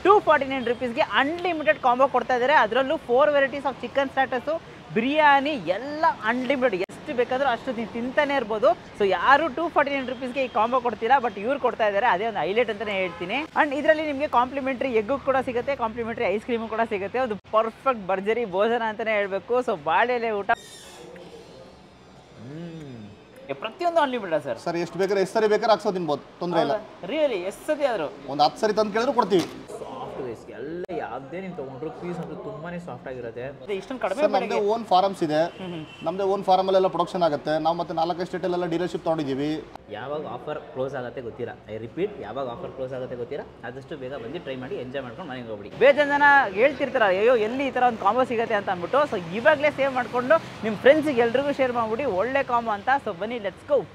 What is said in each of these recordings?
Two forty nine ರುಪೀಸ್ಗೆ unlimited combo ಕೊಡ್ತಾ ಇದ್ದಾರೆ ಅದರಲ್ಲೂ four varieties of chicken starters biryani ಎಲ್ಲ ಅನ್ಲಿಮಿಟೆಡ್ ಎಷ್ಟು ಬೇಕಾದರೂ ಅಷ್ಟು ನೀವು ತಿಂತಾನೆ ಇರ್ಬೋದು ಸೊ ಯಾರು ಟೂ ಫಾರ್ಟಿ ನೈನ್ ರುಪೀಸ್ಗೆ ಈ ಕಾಂಬೋ ಕೊಡ್ತೀರಾ ಬಟ್ ಇವ್ರು ಕೊಡ್ತಾ ಇದ್ದಾರೆ ಅದೇ ಒಂದು ಹೈಲೈಟ್ ಅಂತಲೇ ಹೇಳ್ತೀನಿ ಅಂಡ್ ಇದರಲ್ಲಿ ನಿಮಗೆ ಕಾಂಪ್ಲಿಮೆಂಟ್ರಿ ಎಗ್ಗು ಕೂಡ ಸಿಗುತ್ತೆ ಕಾಂಪ್ಲಿಮೆಂಟ್ರಿ ಐಸ್ ಕ್ರೀಮು ಕೂಡ ಸಿಗುತ್ತೆ ಒಂದು ಪರ್ಫೆಕ್ಟ್ ಭರ್ಜರಿ ಭೋಜನ ಅಂತಲೇ ಹೇಳಬೇಕು ಸೊ ಬಾಳೆಲೆ ಊಟ ಹ್ಮ್ ಪ್ರತಿಯೊಂದು ಅನ್ಲಿಮಿಟೆಡ್ ಸರ್ ಸರ್ ಎಷ್ಟು ಬೇಕಾದ್ರೆ ಎಷ್ಟು ಸರಿ ಬೇಕಾದ್ರೆ ಹಾಕ್ಸೋ ತಿನ್ಬೋದು ತೊಂದರೆ ಇಲ್ಲ ರಿಯಲಿ ಎಷ್ಟು ಸತಿ ಆದರೂ ಒಂದು ಹತ್ತು ಸರಿ ತಂದು ಕೇಳಿದ್ರು ಕೊಡ್ತೀವಿ ಸಾಫ್ಟ್ ರೈಸ್ ಎಲ್ಲ ಯಾವುದೇ ನೀವು ತೊಗೊಂಡ್ರು ಪೀಸ್ ಅಂತೂ ತುಂಬಾನೇ ಸಾಫ್ಟ್ ಆಗಿರುತ್ತೆ ಮತ್ತೆ ಇಷ್ಟೊಂದು ಕಡಿಮೆ ಸರ್ ಬೆಲೆಗೆ ನಮ್ಮದೇ ಓನ್ ಫಾರಮ್ಸ್ ಇದೆ ನಮ್ಮದೇ ಓನ್ ಫಾರಮಲ್ಲೆಲ್ಲ ಪ್ರೊಡಕ್ಷನ್ ಆಗುತ್ತೆ ನಾವು ಮತ್ತೆ ನಾಲ್ಕು ಸ್ಟೇಟಲ್ಲೆಲ್ಲ ಡೀಲರ್ಶಿಪ್ ತೊಗೊಂಡಿದ್ದೀವಿ ಯಾವಾಗ ಆಫರ್ ಕ್ಲೋಸ್ ಆಗುತ್ತೆ ಗೊತ್ತಿಲ್ಲ ಐ ರಿಪೀಟ್ ಯಾವಾಗ ಆಫರ್ ಕ್ಲೋಸ್ ಆಗುತ್ತೆ ಗೊತ್ತಿಲ್ಲ ಆದಷ್ಟು ಬೇಗ ಬಂದು ಟ್ರೈ ಮಾಡಿ ಎಂಜಾಯ್ ಮಾಡ್ಕೊಂಡು ಮನೆಗೆ ಹೋಗ್ಬಿಡಿ ಬೇಜಾನ್ ಜನ ಹೇಳ್ತಿರ್ತಾರ ಅಯ್ಯೋ ಎಲ್ಲಿ ಈ ಥರ ಒಂದು ಕಾಂಬೋ ಸಿಗುತ್ತೆ ಅಂತ ಅಂದ್ಬಿಟ್ಟು ಸೊ ಇವಾಗಲೇ ಸೇವ್ ಮಾಡಿಕೊಂಡು ನಿಮ್ಮ ಫ್ರೆಂಡ್ಸಿಗೆ ಎಲ್ರಿಗೂ ಶೇರ್ ಮಾಡ್ಬಿಡಿ ಒಳ್ಳೆ ಕಾಂಬೋ ಅಂತ ಸೊ ಬನ್ನಿ let's go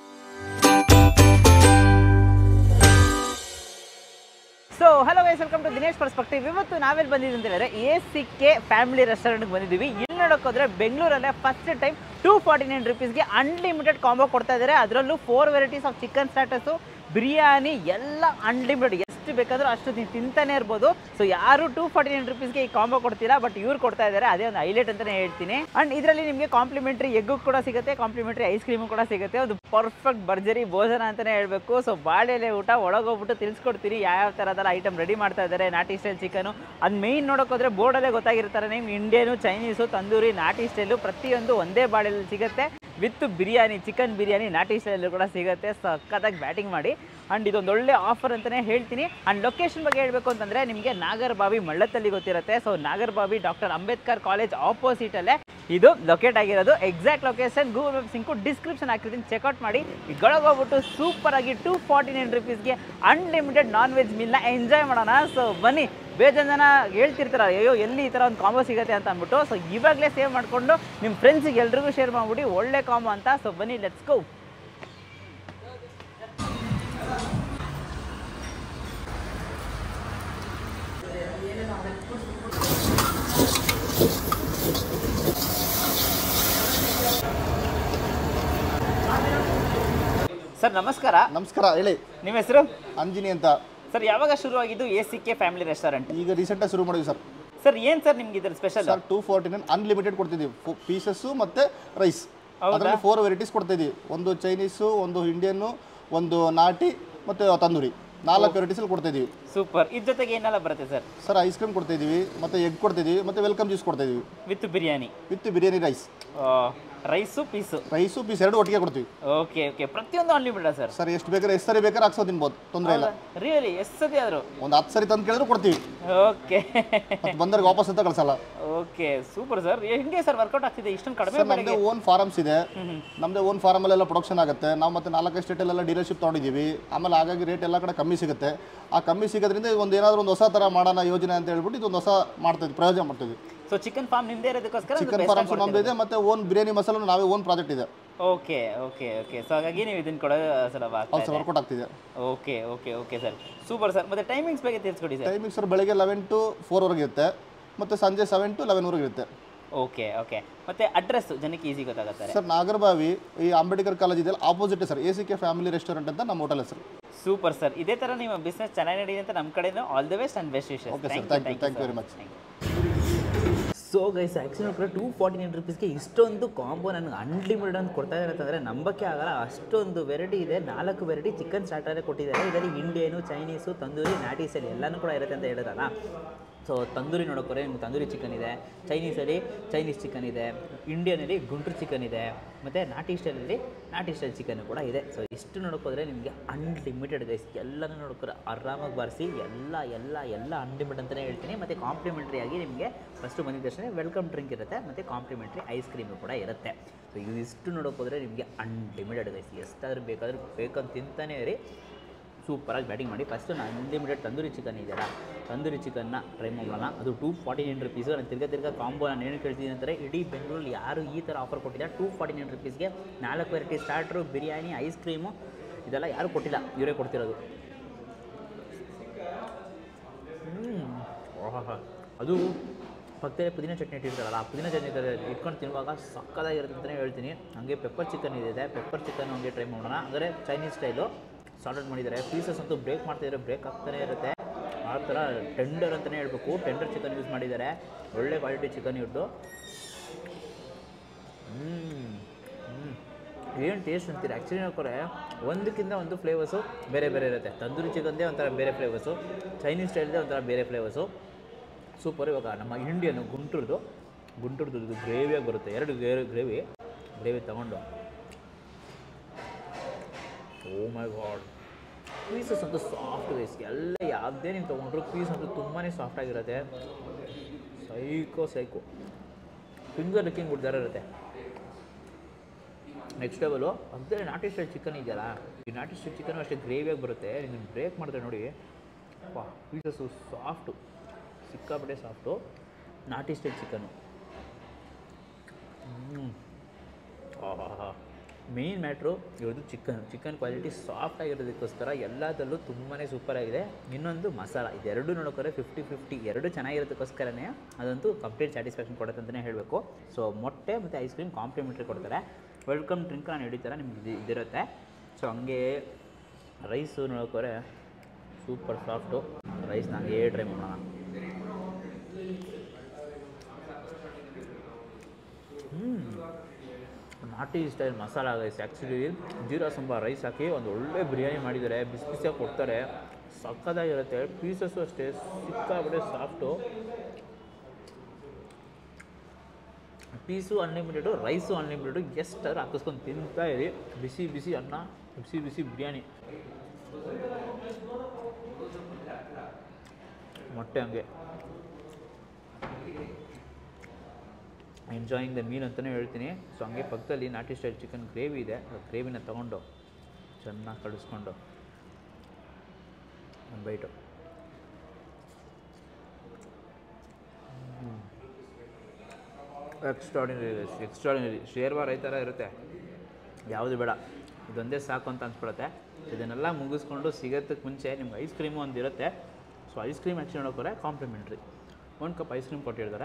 so hello guys welcome to Dinesh perspective ಇವತ್ತು ನಾವೆಲ್ಲಿ ಬಂದಿದ್ದೀವಿ ಅಂತ ಹೇಳಿದ್ರೆ ಎ ಸಿ ಕೆ ಫ್ಯಾಮಿಲಿ ರೆಸ್ಟೋರೆಂಟ್ಗೆ ಬಂದಿದ್ದೀವಿ ಇಲ್ಲಿ ನೋಡೋಕೋದ್ರೆ ಬೆಂಗಳೂರಲ್ಲೇ first time two forty nine ರುಪೀಸ್ಗೆ ಅನ್ಲಿಮಿಟೆಡ್ ಕಾಂಬೋ ಕೊಡ್ತಾ ಇದ್ದಾರೆ ಅದರಲ್ಲೂ four varieties of chicken starters biryani ಎಲ್ಲ ಅನ್ಲಿಮಿಟೆಡ್ ಎಷ್ಟು ಬೇಕಾದರೂ ಅಷ್ಟು ನೀವು ತಿಂತಾನೆ ಇರ್ಬೋದು ಸೊ ಯಾರು ಟೂ ಫಾರ್ಟಿ ನೈನ್ ರುಪೀಸ್ಗೆ ಈ ಕಾಂಬೋ ಕೊಡ್ತೀರಾ ಬಟ್ ಇವ್ರು ಕೊಡ್ತಾ ಇದ್ದಾರೆ ಅದೇ ಒಂದು ಹೈಲೈಟ್ ಅಂತಲೇ ಹೇಳ್ತೀನಿ ಅಂಡ್ ಇದರಲ್ಲಿ ನಿಮಗೆ ಕಾಂಪ್ಲಿಮೆಂಟ್ರಿ ಎಗ್ಗು ಕೂಡ ಸಿಗುತ್ತೆ ಕಾಂಪ್ಲಿಮೆಂಟ್ರಿ ಐಸ್ ಕ್ರೀಮು ಕೂಡ ಸಿಗುತ್ತೆ ಒಂದು ಪರ್ಫೆಕ್ಟ್ ಭರ್ಜರಿ ಭೋಜನ ಅಂತಲೇ ಹೇಳಬೇಕು ಸೊ ಬಾಳೆಲೆ ಊಟ ಒಳಗೋಗ್ಬಿಟ್ಟು ತಿಳಿಸ್ಕೊಡ್ತೀನಿ ಯಾವ ಥರದೆಲ್ಲ ಐಟಮ್ ರೆಡಿ ಮಾಡ್ತಾ ಇದ್ದಾರೆ ನಾಟಿ ಸ್ಟೈಲ್ ಚಿಕನು ಅದು ಮೇಯ್ನ್ ನೋಡೋಕೋದ್ರೆ ಬೋರ್ಡಲ್ಲೇ ಗೊತ್ತಾಗಿರ್ತಾರೆ ನಿಮ್ಗೆ ಇಂಡಿಯನು ಚೈನೀಸು ತಂದೂರಿ ನಾಟಿ ಸ್ಟೈಲು ಪ್ರತಿಯೊಂದು ಒಂದೇ ಬಾಳೆಯಲ್ಲಿ ಸಿಗುತ್ತೆ ವಿತ್ ಬಿರಿಯಾನಿ ಚಿಕನ್ ಬಿರಿಯಾನಿ ನಾಟಿ ಸ್ಟೈಲ್ ಕೂಡ ಸಿಗುತ್ತೆ ಸಖತ್ತಾಗಿ ಬ್ಯಾಟಿಂಗ್ ಮಾಡಿ ಆ್ಯಂಡ್ ಇದೊಂದು ಒಳ್ಳೆ ಆಫರ್ ಅಂತಲೇ ಹೇಳ್ತೀನಿ ಆ್ಯಂಡ್ ಲೊಕೇಶನ್ ಬಗ್ಗೆ ಹೇಳಬೇಕು ಅಂತಂದರೆ ನಿಮಗೆ ನಾಗರಬಾವಿ ಮಳ್ಳತ್ತಲ್ಲಿ ಗೊತ್ತಿರುತ್ತೆ so Nagarbhavi doctor Ambedkar college ಆಪೋಸಿಟಲ್ಲೇ ಇದು ಲೊಕೇಟ್ ಆಗಿರೋದು exact location Google map link description ಹಾಕಿರ್ತೀನಿ ಚೆಕ್ಔಟ್ ಮಾಡಿ ಈಗ ಹೋಗ್ಬಿಟ್ಟು ಸೂಪರ್ ಆಗಿ ಟೂ ಫಾರ್ಟಿ ನೈನ್ ರುಪೀಸ್ಗೆ ಅನ್ಲಿಮಿಟೆಡ್ ನಾನ್ ವೆಜ್ ಮೀಲ್ನ ಎಂಜಾಯ್ ಮಾಡೋಣ ಸೊ ಬನ್ನಿ ಬೇಜಾನ್ ಜನ ಹೇಳ್ತಿರ್ತಾರ ಅಯ್ಯೋ ಎಲ್ಲಿ ಈ ಥರ ಒಂದು ಕಾಂಬೋ ಸಿಗುತ್ತೆ ಅಂತ ಅಂದ್ಬಿಟ್ಟು ಸೊ ಇವಾಗಲೇ ಸೇವ್ ಮಾಡಿಕೊಂಡು ನಿಮ್ಮ ಫ್ರೆಂಡ್ಸಿಗೆ ಎಲ್ರಿಗೂ ಶೇರ್ ಮಾಡ್ಬಿಡಿ ಒಳ್ಳೆ ಕಾಂಬೋ ಅಂತ ಸೊ ಬನ್ನಿ ಲೆಟ್ಸ್ ಗೋ ಸರ್ ನಮಸ್ಕಾರ ನಮಸ್ಕಾರ ಹೇಳಿ ನಿಮ್ಮ ಹೆಸರು ಅಂಜಿನಿ ಅಂತ ಸರ್ ಯಾವಾಗ ಶುರುವಾಗಿದ್ದು A C K family restaurant ಈಗ ರೀಸೆಂಟಾಗಿ ಶುರು ಮಾಡಿದ್ವಿ ಸರ್ ಸರ್ ಏನು ಸರ್ ನಿಮ್ಗೆ ಇದ್ರ special sir two forty nine unlimited ಕೊಡ್ತಿದ್ದೀವಿ ಪೀಸಸ್ಸು ಮತ್ತು ರೈಸ್ ಹೌದಾ? ಅದರಲ್ಲಿ ಫೋರ್ ವೆರೈಟೀಸ್ ಕೊಡ್ತಿದ್ದೀವಿ ಒಂದು ಚೈನೀಸು ಒಂದು ಇಂಡಿಯನ್ನು ಒಂದು ನಾಟಿ ಮತ್ತು ತಂದೂರಿ ನಾಲ್ಕು ವೆರೈಟೀಸಲ್ಲಿ ಕೊಡ್ತಿದ್ದೀವಿ ಸೂಪರ್ ಇದ್ರ ಜೊತೆಗೆ ಏನೆಲ್ಲ ಬರುತ್ತೆ ಸರ್ ಸರ್ ಐಸ್ ಕ್ರೀಮ್ ಕೊಡ್ತಿದ್ದೀವಿ ಮತ್ತು ಎಗ್ ಕೊಡ್ತಿದ್ದೀವಿ ಮತ್ತು ವೆಲ್ಕಮ್ ಜ್ಯೂಸ್ ಕೊಡ್ತಿದ್ದೀವಿ with biryani with biryani rice rice piece rice piece ಎರಡು ಒಟ್ಟಿಗೆ ಕೊಡ್ತೀವಿ ಓಕೆ ಓಕೆ ಪ್ರತಿಯೊಂದು ಅನ್ಲಿಮಿಟೆಡ್ ಸರ್ ಸರ್ ಎಷ್ಟು ಬೇಕಾದ್ರೆ ಎಷ್ಟು ಸರಿ ಬೇಕಾದ್ರೆ ಹಾಕ್ಸೋ ತಿನ್ಬೋದು ತೊಂದರೆ ಇಲ್ಲ ರಿಯಲಿ ಎಷ್ಟು ಸತಿ ಆದರೂ ಒಂದು ಹತ್ತು ಸರಿ ತಂದು ಕೇಳಿದ್ರು ಕೊಡ್ತೀವಿ ಓಕೆ ಮತ್ತು ಬಂದವ್ರಿಗೆ ವಾಪಸ್ ಅಂತ ಕಳ್ಸಲ್ಲ ಓಕೆ ಸೂಪರ್ ಸರ್ ಹೆಂಗೆ ಸರ್ ವರ್ಕೌಟ್ ಆಗ್ತಿದೆ ಇಷ್ಟೊಂದು ಕಡಿಮೆ ಸರ್ ಬೆಲೆಗೆ ನಮ್ಮದೇ ಓನ್ ಫಾರಮ್ಸ್ ಇದೆ ನಮ್ಮದೇ ಓನ್ ಫಾರಮಲ್ಲೆಲ್ಲ ಪ್ರೊಡಕ್ಷನ್ ಆಗುತ್ತೆ ನಾವು ಮತ್ತೆ ನಾಲ್ಕು ಸ್ಟೇಟಲ್ಲೆಲ್ಲ ಡೀಲರ್ಶಿಪ್ ತೊಗೊಂಡಿದ್ದೀವಿ ಆಮೇಲೆ ಹಾಗಾಗಿ ರೇಟ್ ಎಲ್ಲ ಕಡೆ ಕಮ್ಮಿ ಸಿಗುತ್ತೆ ಆ ಕಮ್ಮಿ ಸಿಗೋದ್ರಿಂದ ಒಂದು ಏನಾದರೂ ಒಂದು ಹೊಸ ಥರ ಮಾಡೋಣ ಯೋಜನೆ ಅಂತ ಹೇಳ್ಬಿಟ್ಟು ಇದೊಂದು ಹೊಸ ಮಾಡ್ತಿದ್ವಿ ಪ್ರಯೋಜನ ಮಾಡ್ತಿದ್ವಿ ಸೊ ಚಿಕನ್ ಫಾರ್ಮ್ ನಿಮ್ದೇ ಇರೋದಕ್ಕೋಸ್ಕರ ಚಿಕನ್ ಫಾರಮ್ಸ್ ನಮ್ಮದು ಇದೆ ಮತ್ತು ಓನ್ ಬಿರಿಯಾನಿ ಮಸಾಲ ನಾವೇ ಓನ್ ಪ್ರಾಜೆಕ್ಟ್ ಇದೆ ಓಕೆ ಓಕೆ ಓಕೆ ಸೊ ಹಾಗಾಗಿ ನೀವು ಇದನ್ನ ಕೊಡೋ ಸುಲಭ ಆಗ್ತಾ ಅದು ಸರ್ ಇದೆ ವರ್ಕೌಟ್ ಆಗ್ತಿದೆ okay okay okay sir super sir ಮತ್ತೆ ಟೈಮಿಂಗ್ಸ್ ಬಗ್ಗೆ ತಿಳಿಸ್ಕೊಡಿ ಸರ್ ಟೈಮಿಂಗ್ ಸರ್ ಬೆಳಗ್ಗೆ ಲೆವೆನ್ ಟು ಫೋರ್ವರೆಗೆ ಇರುತ್ತೆ ಮತ್ತು ಸಂಜೆ ಸೆವೆನ್ ಟು ಲೆವೆನ್ವರೆಗೆ ಇರುತ್ತೆ ಓಕೆ ಓಕೆ ಮತ್ತೆ ಅಡ್ರೆಸ್ ಜನಕ್ಕೆ ಈಸಿ ಗೊತ್ತಾಗುತ್ತೆ ಸರ್ ನಾಗರಬಾವಿ ಈ ಅಂಬೇಡ್ಕರ್ ಕಾಲೇಜ್ ಇದೆ opposite sir A C K family restaurant ಅಂತ ನಮ್ಮ ಹೋಟೆಲ್ ಹೆಸರು ಸೂಪರ್ ಸರ್ ಇದೇ ಥರ ನಿಮ್ಮ ಬಿಸ್ನೆಸ್ ಚೆನ್ನಾಗಿ ನಡೀಲಿ ಅಂತ ನಮ್ಮ ಕಡೆನೂ all the best and best wishes Okay, sir. Thank you. Thank you very much. So guys actually ಕೂಡ ಟೂ ಫಾರ್ಟಿ ನೈನ್ ರುಪೀಸ್ಗೆ ಇಷ್ಟೊಂದು ಕಾಂಬೋ ನನಗೆ ಅನ್ಲಿಮಿಟೆಡ್ ಅಂತ ಕೊಡ್ತಾ ಇದ್ದಾರೆ ಅಂತಂದರೆ ನಂಬಕ್ಕೆ ಆಗಲ್ಲ ಅಷ್ಟೊಂದು ವೆರೈಟಿ ಇದೆ ನಾಲ್ಕು ವೆರೈಟಿ ಚಿಕನ್ ಸ್ಟಾರ್ಟರೇ ಕೊಟ್ಟಿದ್ದಾರೆ ಇದರಲ್ಲಿ ಇಂಡಿಯನು ಚೈನೀಸು ತಂದೂರಿ ನಾಟಿ ಸ್ಟೈಲ್ ಎಲ್ಲನೂ ಕೂಡ ಇರುತ್ತೆ ಅಂತ ಹೇಳಿದ್ರಲ್ಲ ಸೊ ತಂದೂರಿ ನೋಡೋಕೋರೆ ನಿಮ್ಗೆ ತಂದೂರಿ ಚಿಕನ್ ಇದೆ ಚೈನೀಸಲ್ಲಿ ಚೈನೀಸ್ ಚಿಕನ್ ಇದೆ ಇಂಡಿಯನಲ್ಲಿ ಗುಂಟ್ರು ಚಿಕನ್ ಇದೆ ಮತ್ತು ನಾಟಿ ಸ್ಟೈಲಲ್ಲಿ ನಾಟಿ ಸ್ಟೈಲ್ ಚಿಕನ್ ಕೂಡ ಇದೆ ಸೊ ಇಷ್ಟು ನೋಡೋಕೋದ್ರೆ ನಿಮಗೆ ಅನ್ಲಿಮಿಟೆಡ್ ಗೈಸ್ ಎಲ್ಲನೂ ನೋಡೋಕೋರೆ ಆರಾಮಾಗಿ ಬಾರಿಸಿ ಎಲ್ಲ ಎಲ್ಲ ಎಲ್ಲ ಅನ್ಲಿಮಿಟೆಡ್ ಅಂತಲೇ ಹೇಳ್ತೀನಿ ಮತ್ತು ಕಾಂಪ್ಲಿಮೆಂಟ್ರಿ ಆಗಿ ನಿಮಗೆ ಫಸ್ಟು ಬಂದಿದ್ದ ತಕ್ಷಣ ವೆಲ್ಕಮ್ ಡ್ರಿಂಕ್ ಇರುತ್ತೆ ಮತ್ತು ಕಾಂಪ್ಲಿಮೆಂಟ್ರಿ ಐಸ್ ಕ್ರೀಮು ಕೂಡ ಇರುತ್ತೆ ಸೊ ಇದಿಷ್ಟು ನೋಡೋಕೋದ್ರೆ ನಿಮಗೆ ಅನ್ಲಿಮಿಟೆಡ್ ಗೈಸ್ ಎಷ್ಟಾದರೂ ಬೇಕಾದರೂ ಬೇಕಂತ ತಿಂತಾನೆ ಇರಿ ಸೂಪರಾಗಿ ಬ್ಯಾಟಿಂಗ್ ಮಾಡಿ ಫಸ್ಟು ನಾನು ಅನ್ಲಿಮಿಟೆಡ್ ತಂದೂರಿ ಚಿಕನ್ ಇದೆಯಲ್ಲ ತಂದೂರಿ ಚಿಕನ್ನ ಟ್ರೈ ಮಾಡೋಣ ಅದು ಟೂ ಫಾರ್ಟಿ ನೈನ್ ರುಪೀಸು ನಾನು ತಿರ್ಗಾ ತಿರ್ಗಾ ಕಾಂಬೋ ನಾನು ಏನು ಕೇಳ್ತೀನಿ ಅಂದರೆ ಇಡೀ ಬೆಂಗಳೂರಲ್ಲಿ ಯಾರು ಈ ಥರ ಆಫರ್ ಕೊಟ್ಟಿದ್ದಾರೆ ಟೂ ಫಾರ್ಟಿ ನೈನ್ ರುಪೀಸ್ಗೆ ನಾಲ್ಕು variety starters biryani ice cream ಇದೆಲ್ಲ ಯಾರೂ ಕೊಟ್ಟಿಲ್ಲ ಇವರೇ ಕೊಡ್ತಿರೋದು ಹ್ಮ್. ಆಹಾಹಾ. ಅದು ಪಕ್ಕದಲ್ಲಿ ಪುದೀನ ಚಟ್ನಿ ಇಟ್ಟಿರ್ತಾರಲ್ಲ ಆ ಪುದೀನ ಚಟ್ನಿ ತರ ಇಟ್ಕೊಂಡು ತಿನ್ನುವಾಗ ಸಕ್ಕದಾಗಿರುತ್ತೆ ಅಂತಲೇ ಹೇಳ್ತೀನಿ ಹಾಗೆ ಪೆಪ್ಪರ್ ಚಿಕನ್ ಇದೆ ಪೆಪ್ಪರ್ ಚಿಕನ್ ಹಂಗೆ ಟ್ರೈ ಮಾಡೋಣ ಅಂದರೆ ಚೈನೀಸ್ ಸ್ಟೈಲು ಸಾಲ್ಟ್ ಮಾಡಿದ್ದಾರೆ ಪೀಸಸ್ ಅಂತೂ ಬ್ರೇಕ್ ಮಾಡ್ತಿದ್ದಾರೆ ಬ್ರೇಕ್ ಆಗ್ತಾನೆ ಇರುತ್ತೆ ಆ ಥರ ಟೆಂಡರ್ ಅಂತಲೇ ಹೇಳ್ಬೇಕು ಟೆಂಡರ್ ಚಿಕನ್ ಯೂಸ್ ಮಾಡಿದ್ದಾರೆ ಒಳ್ಳೆ ಕ್ವಾಲಿಟಿ ಚಿಕನ್ ಇವ್ರದ್ದು ಏನು ಟೇಸ್ಟ್ ಅಂತೀರ ಆ್ಯಕ್ಚುಲಿ ನೋಡ್ಕೊರೆ ಒಂದಕ್ಕಿಂತ ಒಂದು ಫ್ಲೇವರ್ಸು ಬೇರೆ ಬೇರೆ ಇರುತ್ತೆ ತಂದೂರಿ ಚಿಕನ್ದೇ ಒಂಥರ ಬೇರೆ ಫ್ಲೇವರ್ಸು ಚೈನೀಸ್ ಸ್ಟೈಲ್ದೇ ಒಂಥರ ಬೇರೆ ಫ್ಲೇವರ್ಸು ಸೂಪರ್ ಇವಾಗ ನಮ್ಮ ಇಂಡಿಯನ್ ಗುಂಟೂರ್ದು ಗುಂಟೂರ್ದು ಇದು ಗ್ರೇವಿಯಾಗಿ ಬರುತ್ತೆ ಎರಡು ಗ್ರೇವಿ ಗ್ರೇವಿ ಗ್ರೇವಿ ತಗೊಂಡು ಓ ಮೈ ಗಾಡ್ ಪೀಸಸ್ ಅಂತೂ ಸಾಫ್ಟ್ ರೈಸ್ ಎಲ್ಲ ಯಾವುದೇ ನೀವು ತೊಗೊಂಡ್ರು ಪೀಸ್ ಅಂತೂ ತುಂಬಾ ಸಾಫ್ಟ್ ಆಗಿರುತ್ತೆ ಸೈಕೋ ಸೈಕೋ ಫಿಂಗರ್ ಲಿಕ್ಕಿಂಗ್ ಗುಡ್ದಾರ ಇರುತ್ತೆ ನೆಕ್ಸ್ಟ್ ಲೆವೆಲು ಅದೇ ನಾಟಿ ಸ್ಟೈಲ್ ಚಿಕನ್ ಇದೆಯಲ್ಲ ಈ ನಾಟಿ ಸ್ಟೈಲ್ ಚಿಕನ್ ಅಷ್ಟೇ ಗ್ರೇವಿಯಾಗಿ ಬರುತ್ತೆ ನೀವು ಬ್ರೇಕ್ ಮಾಡಿದ್ರೆ ನೋಡಿ ವಾ ಪೀಸಸ್ಸು ಸಾಫ್ಟು ಸಿಕ್ಕಾಪಟ್ಟೆ ಸಾಫ್ಟು ನಾಟಿ ಸ್ಟೈಲ್ ಚಿಕನ್ನು ಮೇಯ್ನ್ ಮ್ಯಾಟ್ರು ಇರೋದು ಚಿಕನ್ ಚಿಕನ್ ಕ್ವಾಲಿಟಿ ಸಾಫ್ಟ್ ಆಗಿರೋದಕ್ಕೋಸ್ಕರ ಎಲ್ಲದರಲ್ಲೂ ತುಂಬಾ ಸೂಪರಾಗಿದೆ ಇನ್ನೊಂದು ಮಸಾಲ ಇದೆರಡು ನೋಡೋಕ್ಕೋರೆ ಫಿಫ್ಟಿ ಫಿಫ್ಟಿ ಎರಡು ಚೆನ್ನಾಗಿರೋದಕ್ಕೋಸ್ಕರನೇ ಅದಂತೂ ಕಂಪ್ಲೀಟ್ ಸ್ಯಾಟಿಸ್ಫ್ಯಾಕ್ಷನ್ ಕೊಡುತ್ತೆ ಅಂತಲೇ ಹೇಳಬೇಕು ಸೊ ಮೊಟ್ಟೆ ಮತ್ತು ಐಸ್ ಕ್ರೀಮ್ ಕಾಂಪ್ಲಿಮೆಂಟ್ರಿ ಕೊಡ್ತಾರೆ ವೆಲ್ಕಮ್ ಡ್ರಿಂಕ್ ನಾನು ಹಿಡಿತಾರೆ ನಿಮ್ಗೆ ಇದು ಇದಿರುತ್ತೆ ಸೊ ಹಂಗೆ ರೈಸು ನೋಡೋಕ್ಕೋರೆ ಸೂಪರ್ ಸಾಫ್ಟು ರೈಸ್ ನನಗೆ ಟ್ರೈ ಮಾಡೋಣ nati style masala rice actually jeera samba rice ಹಾಕಿ ಒಂದು ಒಳ್ಳೆ ಬಿರಿಯಾನಿ ಮಾಡಿದ್ದಾರೆ ಬಿಸಿ ಬಿಸಿಯಾಗಿ ಕೊಡ್ತಾರೆ ಸಕ್ಕತ್ತಾಗಿರುತ್ತೆ ಪೀಸಸ್ಸು ಅಷ್ಟೇ ಸಿಕ್ಕಾಬಿಟ್ಟೆ soft piece unlimited rice unlimited ಎಷ್ಟಾದ್ರೂ ಹಾಕಿಸ್ಕೊಂಡು ತಿಂತಾ ಇರಿ ಬಿಸಿ ಬಿಸಿ ಅನ್ನ ಬಿಸಿ ಬಿಸಿ ಬಿರಿಯಾನಿ ಮೊಟ್ಟೆ ಹಂಗೆ ಎಂಜಾಯಿಂಗ್ ದ ಮೀಲ್ ಅಂತಲೇ ಹೇಳ್ತೀನಿ ಸೊ ಹಂಗೆ ಪಕ್ಕದಲ್ಲಿ ನಾಟಿ ಸ್ಟೈಲ್ ಚಿಕನ್ ಗ್ರೇವಿ ಇದೆ ಆ ಗ್ರೇವಿನ ತೊಗೊಂಡು ಚೆನ್ನಾಗಿ ಕಳಿಸ್ಕೊಂಡು ಒಂದು ಬೈಟು ಎಕ್ಸ್ಟ್ರಾಡಿನರಿ ಎಕ್ಸ್ಟ್ರಾಡಿನರಿ ಶೇರ್ವಾ ರೈ ಥರ ಇರುತ್ತೆ ಯಾವುದು ಬೇಡ ಇದೊಂದೇ ಸಾಕು ಅಂತ ಅನ್ಸ್ಬಿಡುತ್ತೆ ಇದನ್ನೆಲ್ಲ ಮುಗಿಸ್ಕೊಂಡು ಸಿಗೋದಕ್ಕೆ ಮುಂಚೆ ನಿಮ್ಗೆ ಐಸ್ ಕ್ರೀಮು ಒಂದು ಇರುತ್ತೆ ಸೊ ಐಸ್ ಕ್ರೀಮ್ ಆ್ಯಕ್ಚುಲಿ ನೋಡೋಕ್ಕೋರೆ ಕಾಂಪ್ಲಿಮೆಂಟ್ರಿ ಒಂದು ಕಪ್ ಐಸ್ ಕ್ರೀಮ್ ಕೊಟ್ಟಿರ್ತಾರೆ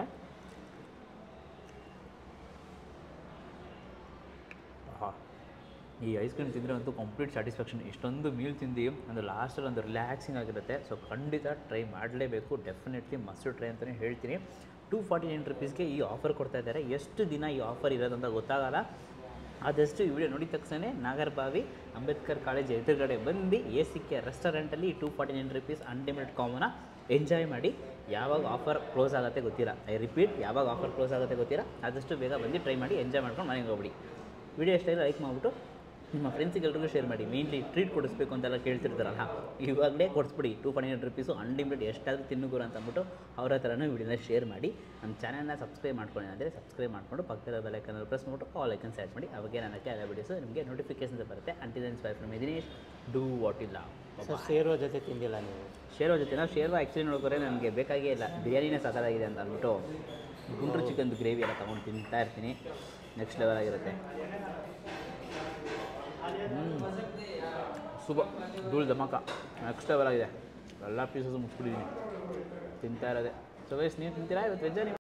ಆಹಾ. ಈ ಐಸ್ ಕ್ರೀಮ್ ತಿಂದರೆ ಅಂತೂ ಕಂಪ್ಲೀಟ್ ಸ್ಯಾಟಿಸ್ಫ್ಯಾಕ್ಷನ್ ಇಷ್ಟೊಂದು ಮೀಲ್ ತಿಂದು ಒಂದು ಲಾಸ್ಟಲ್ಲಿ ಒಂದು ರಿಲ್ಯಾಕ್ಸಿಂಗ್ ಆಗಿರುತ್ತೆ ಸೊ ಖಂಡಿತ ಟ್ರೈ ಮಾಡಲೇಬೇಕು ಡೆಫಿನೆಟ್ಲಿ ಮಸ್ಟ್ ಟ್ರೈ ಅಂತಲೇ ಹೇಳ್ತೀನಿ ಟೂ ಫಾರ್ಟಿ ನೈನ್ ರುಪೀಸ್ಗೆ ಈ ಆಫರ್ ಕೊಡ್ತಾ ಇದ್ದಾರೆ ಎಷ್ಟು ದಿನ ಈ ಆಫರ್ ಇರೋದಂತ ಗೊತ್ತಾಗಲ್ಲ ಆದಷ್ಟು ಈ ವಿಡಿಯೋ ನೋಡಿದ ತಕ್ಷಣ ನಾಗರಬಾವಿ ಅಂಬೇಡ್ಕರ್ ಕಾಲೇಜ್ ಎದುರುಗಡೆ ಬಂದು ಎ ಸಿ ಕೆ ರೆಸ್ಟೋರೆಂಟಲ್ಲಿ two forty nine rupees unlimited ಕಾಮನ ಎಂಜಾಯ್ ಮಾಡಿ ಯಾವಾಗ ಆಫರ್ ಕ್ಲೋಸ್ ಆಗುತ್ತೆ ಗೊತ್ತಿಲ್ಲ ಐ ರಿಪೀಟ್ ಯಾವಾಗ ಆಫರ್ ಕ್ಲೋಸ್ ಆಗುತ್ತೆ ಗೊತ್ತಿಲ್ಲ ಆದಷ್ಟು ಬೇಗ ಬಂದು ಟ್ರೈ ಮಾಡಿ ಎಂಜಾಯ್ ಮಾಡ್ಕೊಂಡು ಮನೆಗೆ ಹೋಗ್ಬಿಡಿ ವಿಡಿಯೋ ಇಷ್ಟ ಲೈಕ್ ಮಾಡಿಬಿಟ್ಟು ನಿಮ್ಮ ಫ್ರೆಂಡ್ಸಿಗೆ ಎಲ್ರಿಗೂ ಶೇರ್ ಮಾಡಿ ಮೇನ್ಲಿ ಟ್ರೀಟ್ ಕೊಡಿಸ್ಬೇಕು ಅಂತೆಲ್ಲ ಕೇಳ್ತಿರ್ತಾರಲ್ಲ ಇವಾಗಲೇ ಕೊಡಿಸ್ಬಿಡಿ two forty nine rupees unlimited ಎಷ್ಟಾದರೂ ತಿನ್ನುಗುರು ಅಂತ ಅಂದ್ಬಿಟ್ಟು ಅವ್ರ ಹತ್ರನೂ ವಿಡಿಯೋನ ಶೇರ್ ಮಾಡಿ ನಮ್ಮ ಚಾನಲ್ನ ಸಬ್ಸ್ಕ್ರೈಬ್ ಮಾಡ್ಕೊಂಡು ಅಂದರೆ ಸಬ್ಸ್ಕ್ರೈಬ್ ಮಾಡಿಕೊಂಡು ಪಕ್ಕದ ಬೆಲೈಕನ್ನು ಪ್ರೆಸ್ ಮಾಡಿಬಿಟ್ಟು ಆಲ್ ಐಕನ್ ಸೆಲೆಕ್ಟ್ ಮಾಡಿ ಅವಾಗೆ ನನಗೆ ಎಲ್ಲ ವಿಡಿಯೋಸು ನಿಮಗೆ ನೋಟಿಫಿಕೇಶನ್ ಬರುತ್ತೆ ಅಂಟಿದೆನ್ಸ್ ಬೈ ಫ್ರಮ್ ದಿನೇಶ್ ಡೂ ವಾಟ್ ಇಲ್ಲ ಸರ್ ಸೇರೋ ಜೊತೆ ತಿಂದಿಲ್ಲ ನೀವು ಶೇರ್ವ ಜೊತೆ ನಾವು ಶೇರ್ವ ಆ್ಯಕ್ಚುಲಿ ನೋಡ್ಕೊಂಡ್ರೆ ನನಗೆ ಬೇಕಾಗೇ ಇಲ್ಲ ಬಿರಿಯಾನಿನೇ ಸಾಕಾಗಿದೆ ಅಂತ ಅಂದ್ಬಿಟ್ಟು ಗುಂಡ್ರು ಚಿಕನ್ದು ಗ್ರೇವಿ ಎಲ್ಲ ತೊಗೊಂಡು ತಿಂತಾ ಇರ್ತೀನಿ ನೆಕ್ಸ್ಟ್ ಲೆವೆಲ್ ಆಗಿರುತ್ತೆ ಸೂಪರ್ ಧೂಳು ಧಮಾಕ ನೆಕ್ಸ್ಟ್ ಲೆವೆಲ್ ಆಗಿದೆ ಎಲ್ಲ ಪೀಸಸ್ ಮುಗಿಸ್ಬಿಟ್ಟಿದ್ದೀನಿ ತಿಂತಾ ಇರೋದೆ ಸೊ ವಯಸ್ಸು ನೀವು ತಿಂತೀರಾ ಇವತ್ತು ವೆಜ್ಜಾ ನೀವು